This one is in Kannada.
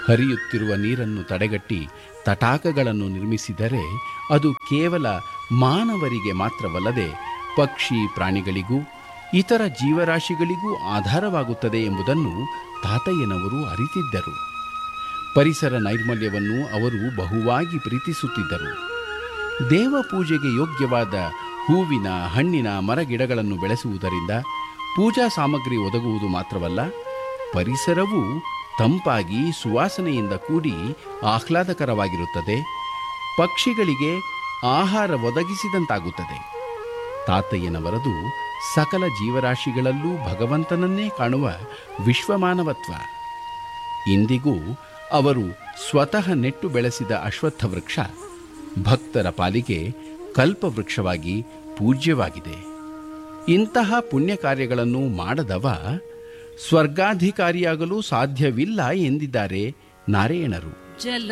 ಹರಿಯುತ್ತಿರುವ ನೀರನ್ನು ತಡೆಗಟ್ಟಿ ತಟಾಕಗಳನ್ನು ನಿರ್ಮಿಸಿದರೆ ಅದು ಕೇವಲ ಮಾನವರಿಗೆ ಮಾತ್ರವಲ್ಲದೆ ಪಕ್ಷಿ ಪ್ರಾಣಿಗಳಿಗೂ ಇತರ ಜೀವರಾಶಿಗಳಿಗೂ ಆಧಾರವಾಗುತ್ತದೆ ಎಂಬುದನ್ನು ತಾತಯ್ಯನವರು ಅರಿತಿದ್ದರು ಪರಿಸರ ನೈರ್ಮಲ್ಯವನ್ನು ಅವರು ಬಹುವಾಗಿ ಪ್ರೀತಿಸುತ್ತಿದ್ದರು ದೇವ ಪೂಜೆಗೆ ಯೋಗ್ಯವಾದ ಹೂವಿನ ಹಣ್ಣಿನ ಮರಗಿಡಗಳನ್ನು ಬೆಳೆಸುವುದರಿಂದ ಪೂಜಾ ಸಾಮಗ್ರಿ ಒದಗುವುದು ಮಾತ್ರವಲ್ಲ ಪರಿಸರವು ತಂಪಾಗಿ ಸುವಾಸನೆಯಿಂದ ಕೂಡಿ ಆಹ್ಲಾದಕರವಾಗಿರುತ್ತದೆ ಪಕ್ಷಿಗಳಿಗೆ ಆಹಾರ ಒದಗಿಸಿದಂತಾಗುತ್ತದೆ ತಾತಯ್ಯನವರದು ಸಕಲ ಜೀವರಾಶಿಗಳಲ್ಲೂ ಭಗವಂತನನ್ನೇ ಕಾಣುವ ವಿಶ್ವಮಾನವತ್ವ ಇಂದಿಗೂ ಅವರು ಸ್ವತಃ ನೆಟ್ಟು ಬೆಳೆಸಿದ ಅಶ್ವತ್ಥ ವೃಕ್ಷ ಭಕ್ತರ ಪಾಲಿಗೆ ಕಲ್ಪವೃಕ್ಷವಾಗಿ ಪೂಜ್ಯವಾಗಿದೆ ಇಂತಹ ಪುಣ್ಯ ಕಾರ್ಯಗಳನ್ನು ಮಾಡದವ ಸ್ವರ್ಗಾಧಿಕಾರಿಯಾಗಲು ಸಾಧ್ಯವಿಲ್ಲ ಎಂದಿದ್ದಾರೆ ನಾರಾಯಣರು ಜಲ